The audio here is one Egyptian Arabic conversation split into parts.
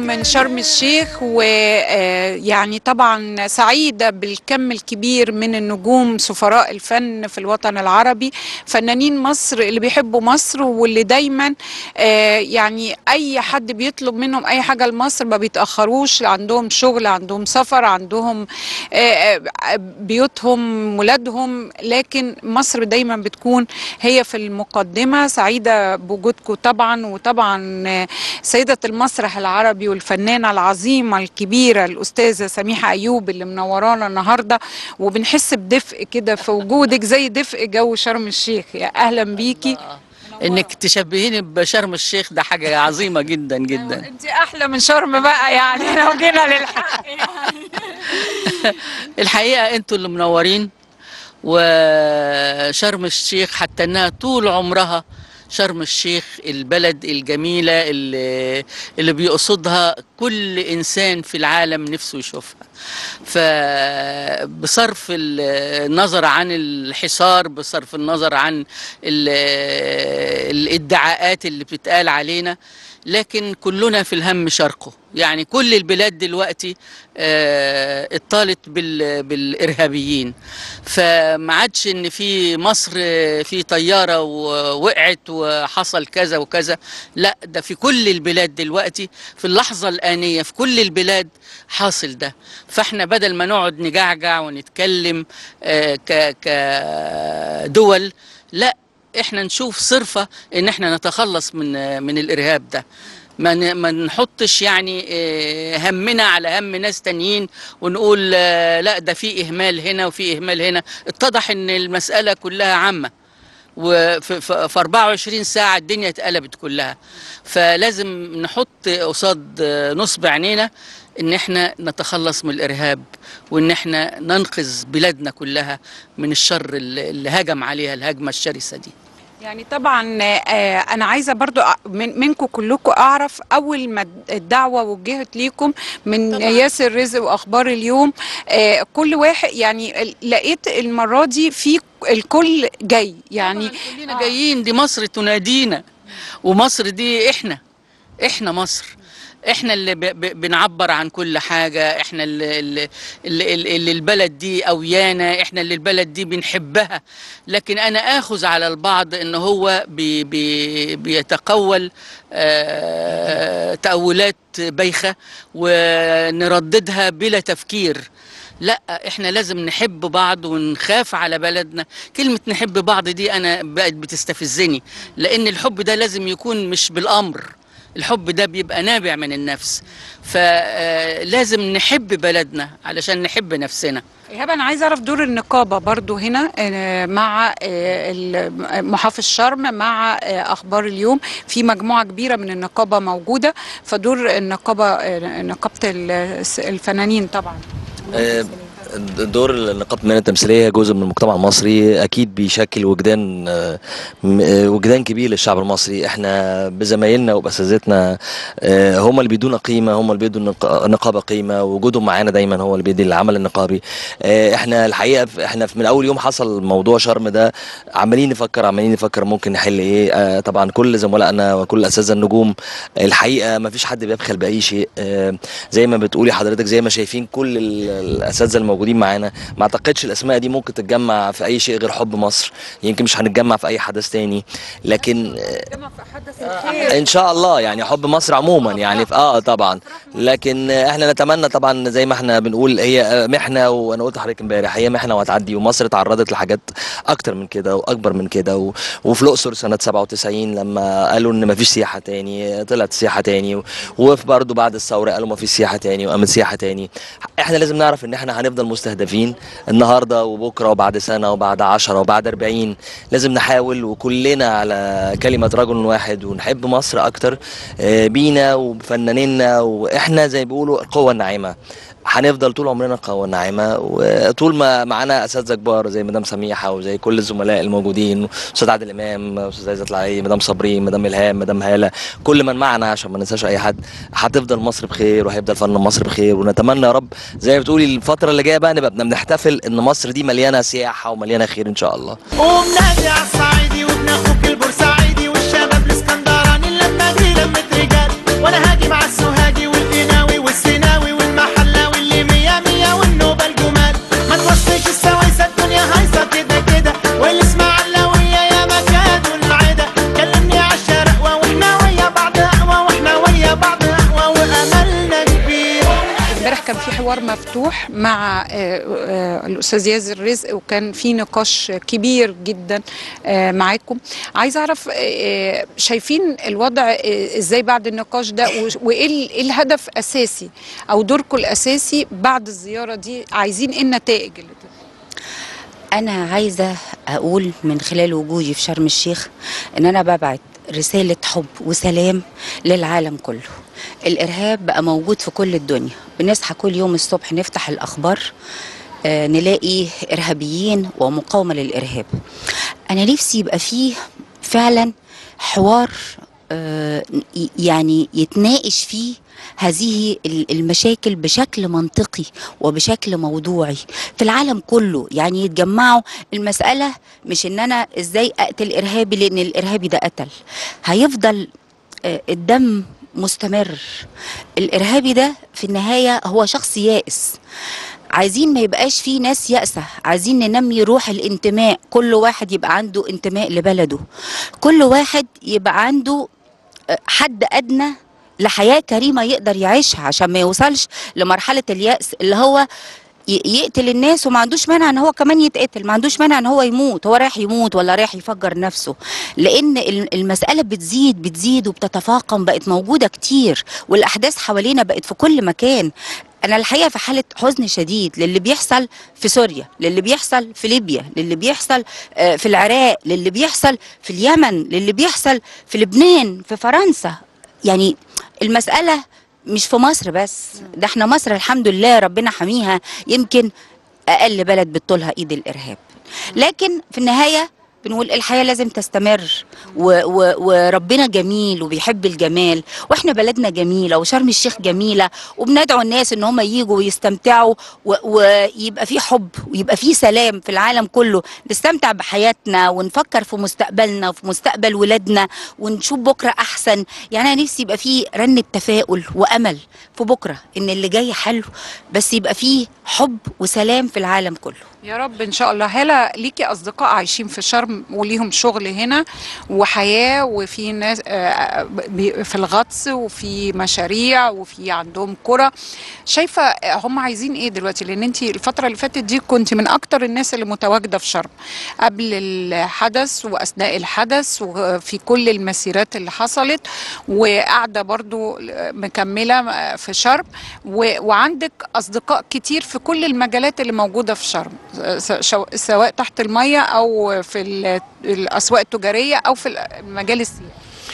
من شرم الشيخ ويعني طبعا سعيدة بالكم الكبير من النجوم سفراء الفن في الوطن العربي فنانين مصر اللي بيحبوا مصر واللي دايما آه، يعني أي حد بيطلب منهم أي حاجة لمصر ما بيتأخروش عندهم شغل عندهم سفر عندهم آه، آه، بيوتهم ولادهم لكن مصر دايما بتكون هي في المقدمة سعيدة بوجودكم طبعا وطبعا آه، سيدة المسرح العربي والفنانة العظيمة الكبيرة الأستاذة سميحة أيوب اللي منورانا النهاردة وبنحس بدفء كده في وجودك زي دفء جو شرم الشيخ يا أهلا بيكي انك تشبهيني بشرم الشيخ ده حاجه عظيمه جدا جدا انت احلى من شرم بقى يعني لو جينا للحق يعني الحقيقه انتوا اللي منورين وشرم الشيخ حتى انها طول عمرها شرم الشيخ البلد الجميله اللي, اللي بيقصدها كل انسان في العالم نفسه يشوفها فبصرف النظر عن الحصار بصرف النظر عن ال- الادعاءات اللي بتتقال علينا لكن كلنا في الهم شرقه يعني كل البلاد دلوقتي آه، اطالت بال- بالارهابيين فما عادش ان في مصر آه، في طياره ووقعت وحصل كذا وكذا لا ده في كل البلاد دلوقتي في اللحظه الانيه في كل البلاد حاصل ده فاحنا بدل ما نقعد نجعجع ونتكلم آه، ك كدول لا احنا نشوف صرفة ان احنا نتخلص من من الارهاب ده ما ن- ما نحطش يعني آه، همنا على هم ناس تانيين ونقول آه، لا ده في اهمال هنا وفي اهمال هنا اتضح ان المسألة كلها عامة وفي في في 24 ساعة الدنيا اتقلبت كلها فلازم نحط قصاد آه، نصب عينينا ان احنا نتخلص من الارهاب وان احنا ننقذ بلادنا كلها من الشر اللي اللي هجم عليها الهجمة الشرسة دي يعني طبعا آه، انا عايزه برضو أ- من منكم كلكم اعرف اول ما الدعوه وجهت ليكم من طبعاً. ياسر رزق واخبار اليوم آه، كل واحد يعني ال- لقيت المره دي في الكل جاي يعني يعني كلنا جايين دي مصر تنادينا ومصر دي احنا احنا مصر احنا اللي ب- ب- بنعبر عن كل حاجة احنا اللي, اللي, اللي, اللي البلد دي اويانا احنا اللي البلد دي بنحبها لكن انا اخذ على البعض ان هو بي بي بيتقول آه تأولات بايخة ونرددها بلا تفكير لا احنا لازم نحب بعض ونخاف على بلدنا كلمة نحب بعض دي انا بقت بتستفزني لان الحب ده لازم يكون مش بالامر الحب ده بيبقى نابع من النفس فلازم نحب بلدنا علشان نحب نفسنا ايهاب انا عايزه اعرف دور النقابه برضو هنا آه، مع آه، ال- محافظ شرم مع آه، اخبار اليوم في مجموعه كبيره من النقابه موجوده فدور النقابه آه، نقابه ال- الفنانين طبعا آه، دور نقابة المهنة التمثيلية جزء من المجتمع المصري أكيد بيشكل وجدان آه، م- آه، وجدان كبير للشعب المصري احنا بزمايلنا وبأساتذتنا آه، هم اللي بيدونا قيمة هم اللي بيدوا النق- النقابة قيمة وجودهم معانا دايما هو اللي بيدي العمل النقابي آه، احنا الحقيقة ف- احنا في- من أول يوم حصل موضوع شرم ده عمالين نفكر عمالين نفكر ممكن نحل ايه آه، طبعا كل زملائنا وكل الأساتذة النجوم الحقيقة ما فيش حد بيبخل بأي شيء آه، زي ما بتقولي حضرتك زي ما شايفين كل ال- الاساتذه الموجودين معانا ما اعتقدش الاسماء دي ممكن تتجمع في اي شيء غير حب مصر يمكن مش هنتجمع في اي حدث تاني لكن آه، ان شاء الله يعني حب مصر عموما يعني في اه طبعا لكن آه، احنا نتمنى طبعا زي ما احنا بنقول هي آه، محنه وانا قلت لحضرتك امبارح هي محنه وهتعدي ومصر اتعرضت لحاجات اكتر من كده واكبر من كده و... وفي الاقصر سنه 97 لما قالوا ان مفيش سياحه تاني طلعت سياحه تاني و... وفي برضه بعد الثوره قالوا مفيش سياحه تاني وقامت سياحه تاني احنا لازم نعرف ان احنا هنفضل مستهدفين النهارده وبكره وبعد سنه وبعد 10 وبعد 40 لازم نحاول وكلنا على كلمه رجل واحد ونحب مصر اكتر آه، بينا وبفنانينا واحنا زي ما بيقولوا القوه الناعمه هنفضل طول عمرنا قوة ناعمة وطول ما معانا اساتذه كبار زي مدام سميحه وزي كل الزملاء الموجودين استاذ عادل امام استاذ عزت العلي مدام صبري مدام الهام مدام هاله كل من معنا عشان ما ننساش اي حد هتفضل مصر بخير وهيفضل فن مصر بخير ونتمنى يا رب زي ما بتقولي الفتره اللي جايه بقى نبقى بنحتفل ان مصر دي مليانه سياحه ومليانه خير ان شاء الله قوم نادي على الصعيدي وابن اخوك البورسعيدي والشباب الاسكندراني لما دي لمة رجال وانا هاجي مع السوهاجي والإيراني امبارح كان في حوار مفتوح مع آه، آه، الاستاذ ياسر رزق وكان في نقاش كبير جدا آه، معاكم عايز اعرف آه، شايفين الوضع آه، ازاي بعد النقاش ده وش- وايه ال- إيه الهدف اساسي او دوركم الاساسي بعد الزياره دي عايزين ايه النتائج اللي تطلع؟ أنا عايزة أقول من خلال وجودي في شرم الشيخ إن أنا ببعت رسالة حب وسلام للعالم كله الإرهاب بقى موجود في كل الدنيا بنصحى كل يوم الصبح نفتح الأخبار آه، نلاقي إرهابيين ومقاومة للإرهاب أنا نفسي يبقى فيه فعلا حوار آه، ي- يعني يتناقش فيه هذه ال- المشاكل بشكل منطقي وبشكل موضوعي في العالم كله يعني يتجمعوا المسألة مش ان انا ازاي اقتل ارهابي لان الارهابي ده قتل هيفضل آه، الدم مستمر الارهابي ده في النهاية هو شخص يائس عايزين ما يبقاش فيه ناس يأسة عايزين ننمي روح الانتماء كل واحد يبقى عنده انتماء لبلده كل واحد يبقى عنده آه، حد أدنى لحياة كريمة يقدر يعيشها عشان ما يوصلش لمرحلة اليأس اللي هو ي- يقتل الناس وما عندوش مانع ان هو كمان يتقتل ما عندوش مانع ان هو يموت هو رايح يموت ولا رايح يفجر نفسه لان ال- المسألة بتزيد بتزيد وبتتفاقم بقت موجودة كتير والاحداث حوالينا بقت في كل مكان انا الحقيقه في حاله حزن شديد للي بيحصل في سوريا للي بيحصل في ليبيا للي بيحصل آه، في العراق للي بيحصل في اليمن للي بيحصل في لبنان في فرنسا يعني المساله مش في مصر بس ده احنا مصر الحمد لله ربنا حميها يمكن اقل بلد بتطولها ايد الارهاب لكن في النهايه بنقول الحياه لازم تستمر و و وربنا جميل وبيحب الجمال واحنا بلدنا جميله وشرم الشيخ جميله وبندعو الناس ان هم ييجوا ويستمتعوا و ويبقى في حب ويبقى في سلام في العالم كله نستمتع بحياتنا ونفكر في مستقبلنا وفي مستقبل ولادنا ونشوف بكره احسن يعني انا نفسي يبقى في رنه تفاؤل وامل في بكره ان اللي جاي حلو بس يبقى فيه حب وسلام في العالم كله يا رب ان شاء الله هلا ليكي اصدقاء عايشين في شرم وليهم شغل هنا وحياه وفي ناس آه، بي- في الغطس وفي مشاريع وفي عندهم قرى شايفه هم عايزين ايه دلوقتي لان انت الفتره اللي فاتت دي كنت من اكتر الناس اللي متواجده في شرم قبل الحدث واثناء الحدث وفي كل المسيرات اللي حصلت وقاعده برضو مكمله في شرم و- وعندك اصدقاء كتير في كل المجالات اللي موجوده في شرم س- شو- سواء تحت الميه او في ال- الاسواق التجاريه او في المجال السياحي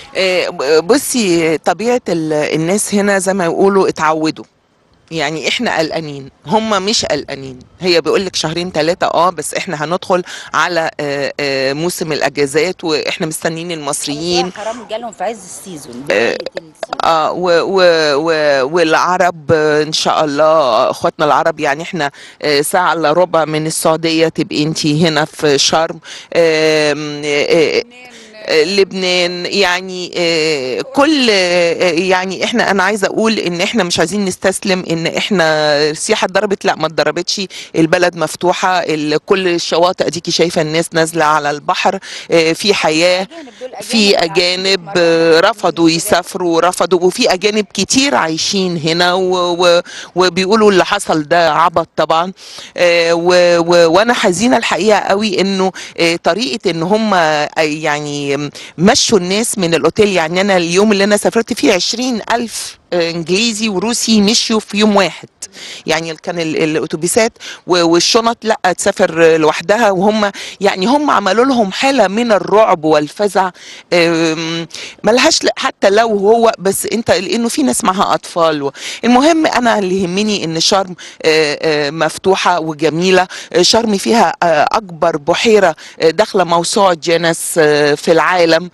آه، بصي طبيعة ال- الناس هنا زي ما يقولوا اتعودوا يعني احنا قلقانين هم مش قلقانين هي بيقول لك شهرين ثلاثة اه بس احنا هندخل على آه، آه، موسم الاجازات واحنا مستنيين المصريين حرام جالهم في عز السيزون آه، اه و و و والعرب آه، ان شاء الله اخواتنا العرب يعني احنا آه، ساعه الا ربع من السعوديه تبقي انت هنا في شرم آم، آه، آه، لبنان يعني آه، كل آه، يعني احنا انا عايزه اقول ان احنا مش عايزين نستسلم ان احنا السياحه اتضربت لا ما اتضربتش البلد مفتوحه ال- كل الشواطئ اديكي شايفه الناس نازله على البحر آه، في حياه في اجانب آه، رفضوا يسافروا رفضوا وفي اجانب كتير عايشين هنا و و وبيقولوا اللي حصل ده عبط طبعا آه، و و وانا حزينه الحقيقه قوي انه آه، طريقه ان هم آه، يعني مشوا الناس من الاوتيل يعني انا اليوم اللي انا سافرت فيه عشرين الف آه، انجليزي وروسي مشيوا في يوم واحد يعني كان ال- الاتوبيسات و- والشنط لا تسافر لوحدها وهم يعني هم عملوا لهم حاله من الرعب والفزع أم، ملهاش ل- حتى لو هو بس انت لانه في ناس معاها اطفال و- المهم انا اللي يهمني ان شرم آه، آه، مفتوحه وجميله آه، شرم فيها آه، اكبر بحيره آه، داخله موسوعه جينيس آه، في العالم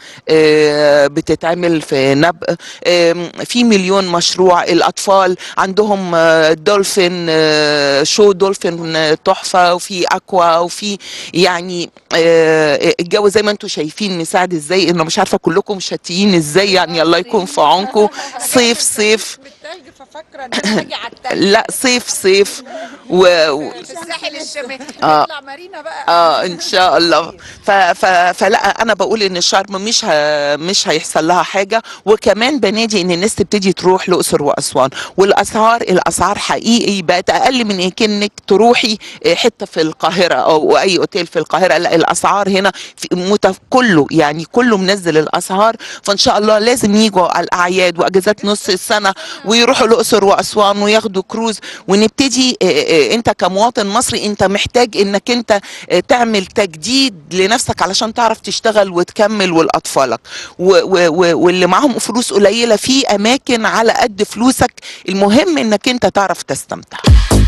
آه، بتتعمل في نبأ آم، في مليون مشروع الاطفال عندهم آه، دولفين آه، شو دولفين آه، تحفه وفي اكوا وفي يعني آه، الجو زي ما انتم شايفين مساعد ازاي انه مش عارفه كلكم شاتيين ازاي يعني الله يكون في عونكم صيف صيف التلج ففاكره ان انا هاجي على التلج لا صيف صيف و... و... في الساحل الشمالي آه. نطلع مارينا بقى اه ان شاء الله ف... ف... فلا انا بقول ان شرم مش ه... مش هيحصل لها حاجه وكمان بنادي ان الناس تبتدي تروح الاقصر واسوان والاسعار الاسعار حقيقي بقت اقل من إيه كانك تروحي آه، حته في القاهره او اي اوتيل في القاهره لا الاسعار هنا في متف... كله يعني كله منزل الاسعار فان شاء الله لازم يجوا على الاعياد واجازات نص السنه ويروحوا الاقصر واسوان وياخدوا كروز ونبتدي آه، آه، انت كمواطن مصري انت محتاج انك انت آه، تعمل تجديد لنفسك علشان تعرف تشتغل وتكمل ولاطفالك و- و- و- واللي معاهم فلوس قليله في اماكن على قد فلوسك المهم انك انت تعرف تستمتع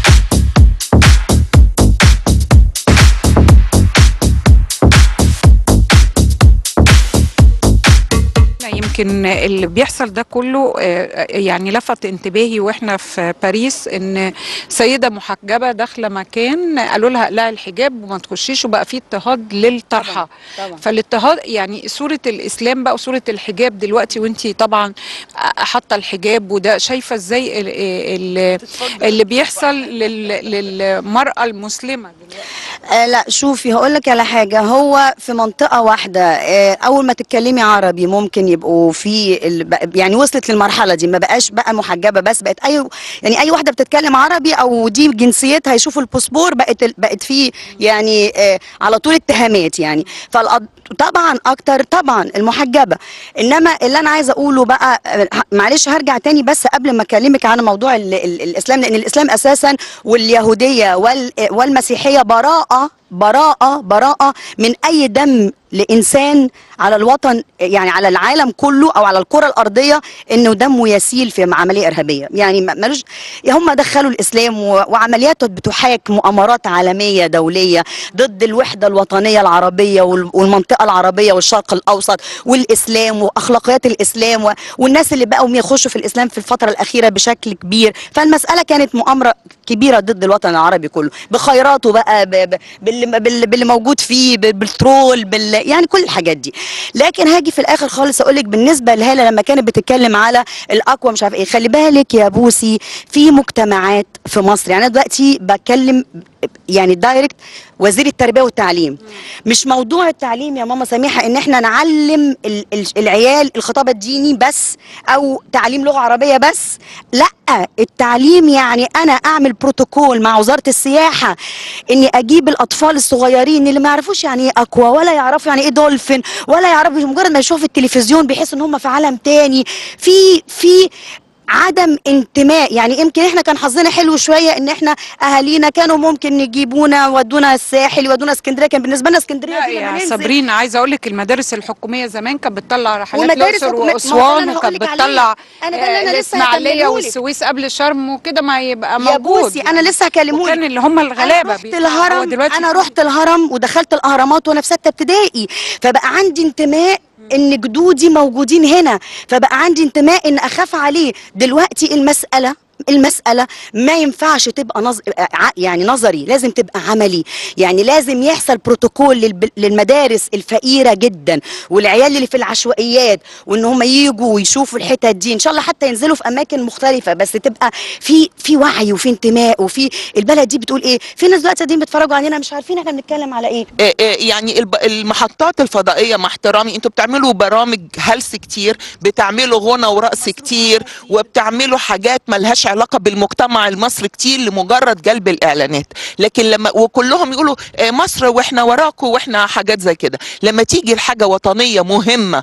يمكن اللي بيحصل ده كله آه، يعني لفت انتباهي واحنا في باريس ان سيده محجبه داخله مكان قالوا لها اقلعي الحجاب وما تخشيش وبقى في اضطهاد للطرحه طبعا فالاضطهاد يعني صوره الاسلام بقى وصوره الحجاب دلوقتي وانت طبعا حاطه الحجاب وده شايفه ازاي ال- ال- اللي بيحصل لل- للمراه المسلمه دلوقتي آه لا شوفي هقول لك على حاجه هو في منطقه واحده آه اول ما تتكلمي عربي ممكن يبقوا في ال... بق- يعني وصلت للمرحله دي ما بقاش بقى محجبه بس بقت اي يعني اي واحده بتتكلم عربي او دي جنسيتها يشوفوا الباسبور بقت ال- بقت في يعني آه على طول اتهامات يعني فالأض... طبعا اكتر طبعا المحجبه انما اللي انا عايزه اقوله بقى آه، ه- معلش هرجع تاني بس قبل ما اكلمك عن موضوع ال... ال... الاسلام لان الاسلام اساسا واليهوديه وال... والمسيحيه براءه براءة براءة من أي دم لإنسان على الوطن يعني على العالم كله أو على الكرة الأرضية إنه دمه يسيل في عملية إرهابية يعني ما- ملوش هم دخلوا الإسلام و- وعملياته بتحاك مؤامرات عالمية دولية ضد الوحدة الوطنية العربية وال- والمنطقة العربية والشرق الأوسط والإسلام وأخلاقيات الإسلام و- والناس اللي بقوا يخشوا في الإسلام في الفترة الأخيرة بشكل كبير فالمسألة كانت مؤامرة كبيرة ضد الوطن العربي كله بخيراته بقى ب- ب- باللي, باللي, باللي موجود فيه ب- بالترول بال يعني كل الحاجات دي لكن هاجي في الاخر خالص اقول لك بالنسبه لهاله لما كانت بتتكلم على الاقوى مش عارف ايه خلي بالك يا بوسي في مجتمعات في مصر يعني انا دلوقتي بتكلم يعني دايركت وزير التربيه والتعليم مش موضوع التعليم يا ماما سميحه ان احنا نعلم ال- ال- العيال الخطاب الديني بس او تعليم لغه عربيه بس لا التعليم يعني انا اعمل بروتوكول مع وزاره السياحه اني اجيب الاطفال الصغيرين اللي ما يعرفوش يعني ايه اكوا ولا يعرفوا يعني ايه دولفين ولا يعرفوا مجرد ما يشوفوا في التلفزيون بيحسوا ان هم في عالم تاني في في عدم انتماء يعني يمكن احنا كان حظنا حلو شويه ان احنا اهالينا كانوا ممكن يجيبونا ودونا الساحل يودونا اسكندريه كان بالنسبه لنا اسكندريه لا دي لما يا ننزل صابرين عايزه اقول لك المدارس الحكوميه زمان كانت بتطلع رحلات ومدارس الاقصر حكومية- ما هو ده اللي واسوان أنا وكانت هقولك عليه. بتطلع أنا ده اللي أنا آه، لسه الاسماعيليه هكملهولك. والسويس قبل الشرم وكده ما يبقى يا موجود بوسي انا لسه هكلمهولك وكان اللي هم الغلابه انا رحت بيطلعوا. هو الهرم دلوقتي انا في- رحت الهرم ودخلت الاهرامات وانا في سته ابتدائي فبقى عندي انتماء ان جدودي موجودين هنا فبقى عندي انتماء ان اخاف عليه دلوقتي المساله المسألة ما ينفعش تبقى نظ... ع- يعني نظري لازم تبقى عملي يعني لازم يحصل بروتوكول للب... للمدارس الفقيرة جدا والعيال اللي في العشوائيات وان هم يجوا ويشوفوا الحتت دي ان شاء الله حتى ينزلوا في اماكن مختلفة بس تبقى في في وعي وفي انتماء وفي البلد دي بتقول ايه في ناس دلوقتي قاعدين بيتفرجوا علينا مش عارفين احنا بنتكلم على ايه آه، آه، يعني الب- المحطات الفضائيه مع احترامي انتوا بتعملوا برامج هلس كتير بتعملوا غنى ورقص كتير وبتعملوا حاجات ملهاش علاقه بالمجتمع المصري كتير لمجرد جلب الاعلانات لكن لما وكلهم يقولوا آه، مصر واحنا وراكم واحنا حاجات زي كده لما تيجي الحاجه وطنيه مهمه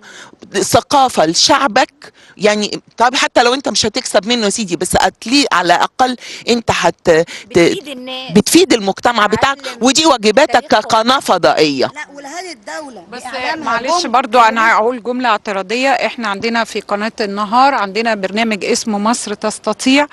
ثقافه لشعبك يعني طب حتى لو انت مش هتكسب منه يا سيدي بس أتلي على الاقل انت هت بتفيد الناس بتفيد المجتمع بتاعك تعلم ودي واجباتك تاريخهم. كقناه فضائيه لا ولهذه الدولة بس بإعلامها معلش جم- برضو انا هقول جمله اعتراضيه احنا عندنا في قناه النهار عندنا برنامج اسمه مصر تستطيع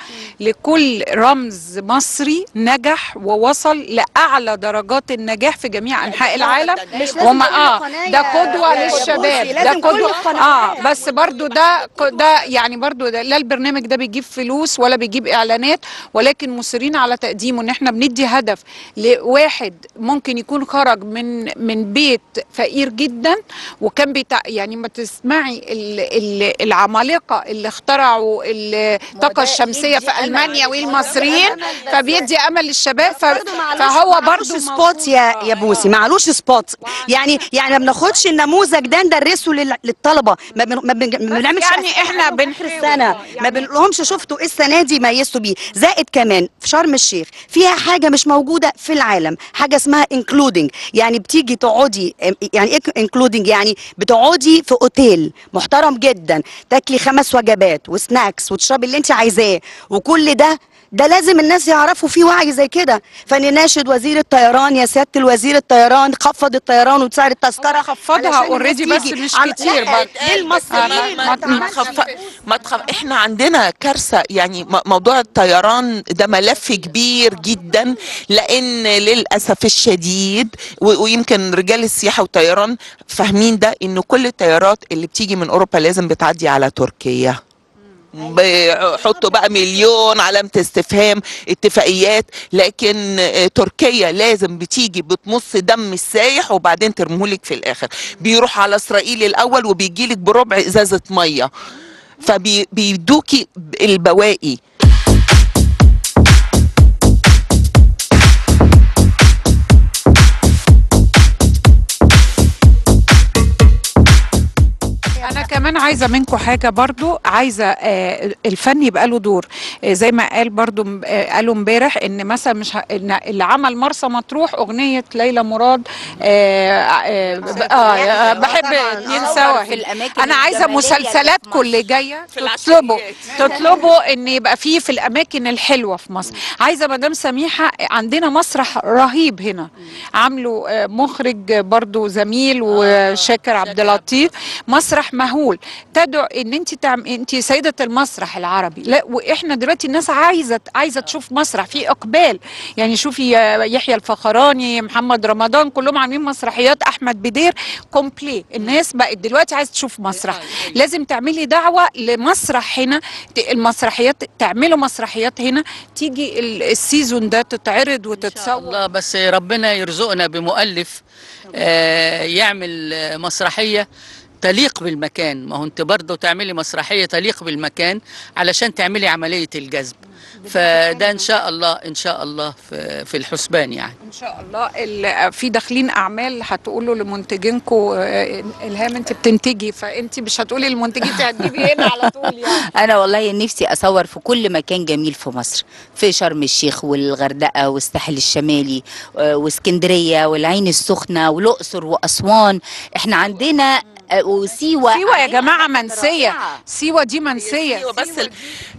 لكل رمز مصري نجح ووصل لاعلى درجات النجاح في جميع انحاء العالم مش لازم وما كل اه قناة ده يا- قدوه يا للشباب بوسي، ده لازم كل قدوه القنوات. اه بس برضو ده ده يعني برضو ده لا البرنامج ده بيجيب فلوس ولا بيجيب اعلانات ولكن مصرين على تقديمه ان احنا بندي هدف لواحد ممكن يكون خرج من من بيت فقير جدا وكان بيتع يعني ما تسمعي ال ال العمالقه اللي اخترعوا الطاقه ده الشمسيه يدي في أمل. المانيا يدي والمصريين أمل بس- فبيدي امل للشباب ف- برضه معلوش- فهو معلوش برضو سبوت موجود. يا آه، يا بوسي آه. معلوش سبوت يعني يعني ما بناخدش النموذج ده ندرسه لل- للطلبه ما بن- ما بن- ما بنعملش يعني أسئلة إحنا في آخر بنحاول. السنه آه، ما يعني- بنقولهمش شفتوا ايه السنه دي ميزتوا بيه زائد كمان في شرم الشيخ فيها حاجه مش موجوده في العالم حاجه اسمها انكلودنج يعني بتيجي تقعدي يعني ايه انكلودنج يعني بتقعدي في اوتيل محترم جدا تاكلي خمس وجبات وسناكس وتشربي اللي انت عايزاه وكل ده ده لازم الناس يعرفوا فيه وعي زي كده فنناشد وزير الطيران يا سياده الوزير الطيران خفض الطيران وسعر التذكره هو خفضها علشان الناس already بس تيجي. مش عم- كتير لا، برضه. ليه المصريين ما- ما, ما ما, ما تعملش تخف ما تخف احنا عندنا كارثه يعني م- موضوع الطيران ده ملف كبير جدا لان للاسف الشديد و- ويمكن رجال السياحه والطيران فاهمين ده ان كل الطيارات اللي بتيجي من اوروبا لازم بتعدي على تركيا بيحطوا بقى مليون علامة استفهام اتفاقيات لكن آه، تركيا لازم بتيجي بتمص دم السايح وبعدين ترمهولك في الاخر بيروح على اسرائيل الاول وبيجيلك بربع ازازة مية فبيدوكي البواقي انا كمان عايزه منكم حاجه برضو عايزه آه، الفن يبقى له دور آه، زي ما قال برضو م- آه، قالوا امبارح ان مثلا مش ه... ان اللي عمل مرسى مطروح اغنيه ليلى مراد آه، آه، ب- اه آه، بحب طبعاً. اتنين أصور سوا في الأماكن انا عايزه الجمالية اللي في مسلسلاتكم مصر. اللي جايه في تطلبوا العشوائيات. تطلبوا ان يبقى فيه في الاماكن الحلوه في مصر عايزه مدام سميحه عندنا مسرح رهيب هنا عامله آه، مخرج برضو زميل وشاكر عبد اللطيف مسرح مهول تدعو ان انت تعم... انت سيده المسرح العربي لا واحنا دلوقتي الناس عايزه عايزه تشوف مسرح في اقبال يعني شوفي آه، يحيى الفخراني محمد رمضان كلهم عاملين مسرحيات احمد بدير كومبلي الناس بقت دلوقتي عايزه تشوف مسرح لازم تعملي دعوه لمسرح هنا ت- المسرحيات تعملوا مسرحيات هنا تيجي ال- السيزون ده تتعرض وتتصور الله بس ربنا يرزقنا بمؤلف آه، يعمل آه، مسرحية تليق بالمكان ما هو انت برضه تعملي مسرحية تليق بالمكان علشان تعملي عملية الجذب فده ان شاء الله ان شاء الله في, في الحسبان يعني ان شاء الله ال- في داخلين اعمال هتقولوا لمنتجينكم الهام انت بتنتجي فانت مش هتقولي للمنتجين انت هتجيبي هنا على طول يعني انا والله نفسي اصور في كل مكان جميل في مصر في شرم الشيخ والغردقه والساحل الشمالي آه، واسكندريه والعين السخنه والاقصر واسوان احنا عندنا آه، وسيوه سيوه يا عندنا جماعه أماكن منسيه رائعة. سيوه دي منسيه سيوة بس ال-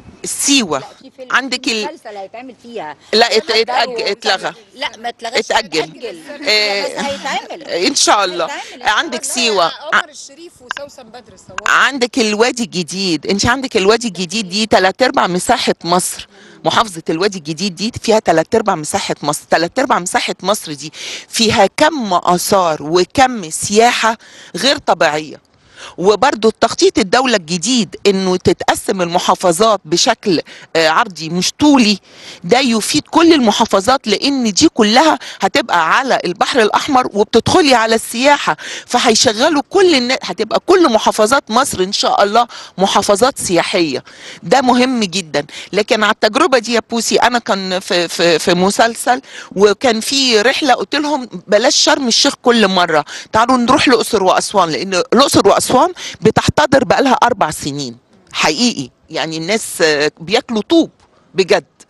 سيوة في فيلم- عندك في ال... مسلسل هيتعمل فيها لا ات- هتضايقوا اتأج... اتلغى لا ما اتلغاش اتأجل. اتأجل. إيه. بس هيتعمل ان شاء الله هيتعمل. عندك سيوة ع- عمر الشريف وسوسن بدر صور عندك الوادي الجديد انت عندك الوادي الجديد دي تلات ارباع مساحة مصر محافظة الوادي الجديد دي فيها تلات ارباع مساحة مصر تلات ارباع مساحة مصر دي فيها كم آثار وكم سياحة غير طبيعية وبرضو التخطيط الدولة الجديد انه تتقسم المحافظات بشكل آه، عرضي مش طولي ده يفيد كل المحافظات لان دي كلها هتبقى على البحر الاحمر وبتدخلي على السياحة فهيشغلوا كل الناس هتبقى كل محافظات مصر ان شاء الله محافظات سياحية ده مهم جدا لكن على التجربة دي يا بوسي انا كان في في في مسلسل وكان في رحلة قلت لهم بلاش شرم الشيخ كل مرة تعالوا نروح الاقصر واسوان لان الاقصر واسوان بتحتضر بقالها اربع سنين حقيقي يعني الناس آه، بياكلوا طوب بجد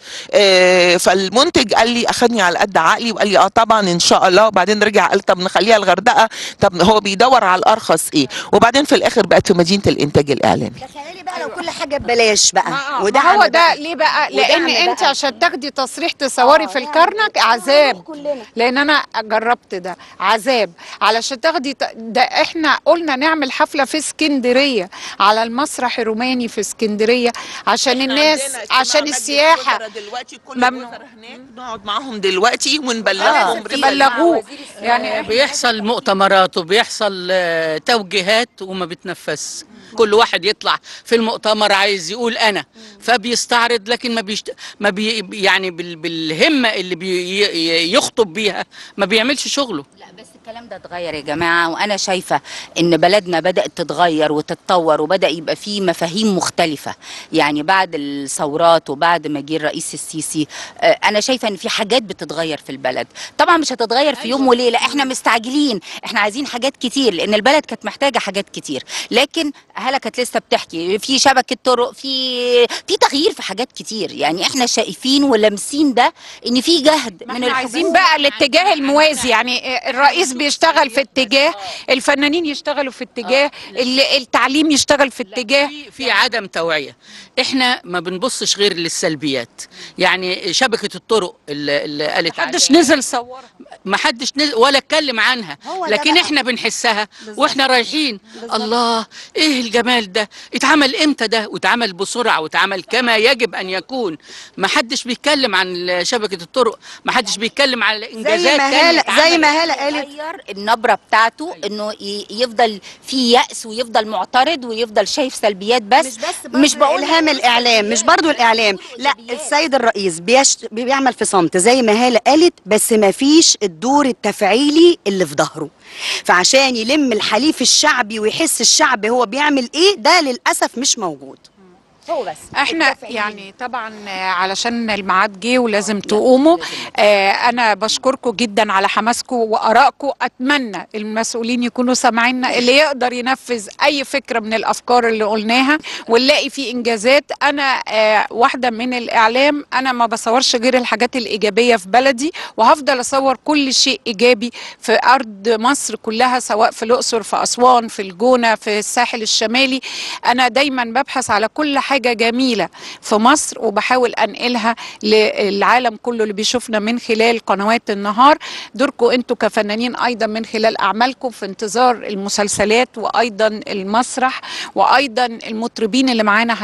آه، فالمنتج قال لي اخدني على قد عقلي وقال لي اه طبعا ان شاء الله وبعدين رجع قال طب نخليها الغردقه طب هو بيدور على الارخص ايه وبعدين في الاخر بقت في مدينه الانتاج الاعلامي تخيلي بقى لو كل حاجه ببلاش بقى وده ودعم هو ده بقى. ليه بقى ودعم لان بقى. انت عشان تاخدي تصريح تصوري آه، في يعني الكرنك هنروح عذاب كلنا. لان انا جربت ده عذاب علشان تاخدي ت- ده احنا قلنا نعمل حفله في اسكندريه على المسرح الروماني في اسكندريه عشان الناس عشان السياحه دلوقتي كل ممنوع. الوزراء هناك نقعد معاهم دلوقتي ونبلغهم لازم تبلغوه يعني بيحصل مؤتمرات وبيحصل آه، توجيهات وما بتنفذش كل واحد يطلع في المؤتمر عايز يقول انا فبيستعرض لكن ما بيشت... ما بي... يعني بال... بالهمه اللي بي... ي- يخطب بيها ما بيعملش شغله لا بس الكلام ده اتغير يا جماعة وأنا شايفة إن بلدنا بدأت تتغير وتتطور وبدأ يبقى فيه مفاهيم مختلفة يعني بعد الثورات وبعد ما جه الرئيس السيسي آه، أنا شايفة إن في حاجات بتتغير في البلد طبعا مش هتتغير في يوم وليلة إحنا مستعجلين إحنا عايزين حاجات كتير لأن البلد كانت محتاجة حاجات كتير لكن هلا كانت لسه بتحكي في شبكة طرق في في تغيير في حاجات كتير يعني إحنا شايفين ولامسين ده إن في جهد ما من احنا عايزين الحكومة. بقى الاتجاه الموازي يعني الرئيس بيشتغل في اتجاه الفنانين يشتغلوا في اتجاه ال- التعليم يشتغل في اتجاه في في عدم توعيه احنا ما بنبصش غير للسلبيات يعني شبكه الطرق اللي, اللي قالت محدش عليها. نزل صورها ما حدش نزل ولا اتكلم عنها هو ده لكن بقى. احنا بنحسها واحنا رايحين الله ايه الجمال ده اتعمل امتى ده واتعمل بسرعه واتعمل كما يجب ان يكون ما حدش بيتكلم عن شبكه الطرق ما حدش بيتكلم على زي انجازات ما تانية هالة زي ما اتعملت. هالة قالت يغير النبره بتاعته انه ي- يفضل في يأس ويفضل معترض ويفضل شايف سلبيات بس مش بس مش بقول الهام الاعلام مش برضو الاعلام لا السيد الرئيس بيشت... بيعمل في صمت زي ما هاله قالت بس ما فيش الدور التفعيلي اللي في ظهره فعشان يلم الحليف الشعبي ويحس الشعب هو بيعمل ايه ده للاسف مش موجود هو بس احنا التفعيل. يعني طبعا آه، علشان الميعاد جه ولازم تقوموا آه انا بشكركم جدا على حماسكم وارائكم اتمنى المسؤولين يكونوا سامعيننا اللي يقدر ينفذ اي فكره من الافكار اللي قلناها ونلاقي فيه انجازات انا آه واحده من الاعلام انا ما بصورش غير الحاجات الايجابيه في بلدي وهفضل اصور كل شيء ايجابي في ارض مصر كلها سواء في الاقصر في اسوان في الجونه في الساحل الشمالي انا دايما ببحث على كل حاجه جميله في مصر وبحاول انقلها للعالم كله اللي بيشوفنا من خلال قنوات النهار دوركم انتوا كفنانين ايضا من خلال اعمالكم في انتظار المسلسلات وايضا المسرح وايضا المطربين اللي معانا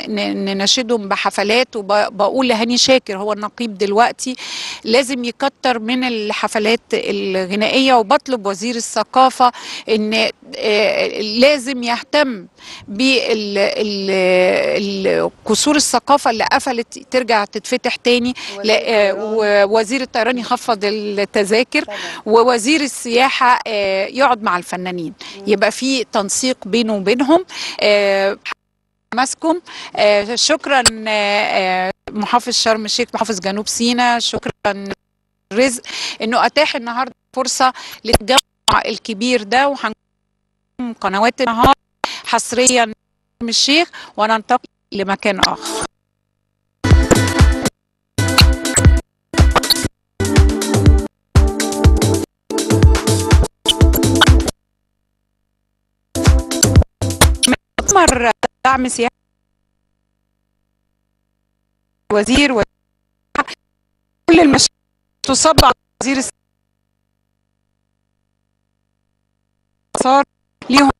هنناشدهم بحفلات وبقول لهاني شاكر هو النقيب دلوقتي لازم يكتر من الحفلات الغنائيه وبطلب وزير الثقافه ان آه، لازم يهتم بالكسور الثقافه اللي قفلت ترجع تتفتح تاني لا- آه، ووزير الطيران يخفض التذاكر ووزير السياحه آه، يقعد مع الفنانين يبقى في تنسيق بينه وبينهم آه، حماسكم آه، شكرا آه، آه، محافظ شرم الشيخ محافظ جنوب سيناء شكرا رزق انه اتاح النهارده فرصه للتجمع الكبير ده وهنقوم قنوات النهار حصريا شرم الشيخ وننتقل لمكان اخر مؤتمر دعم سياحي وزير و... كل المشاكل تصب على وزير السياحة ليهم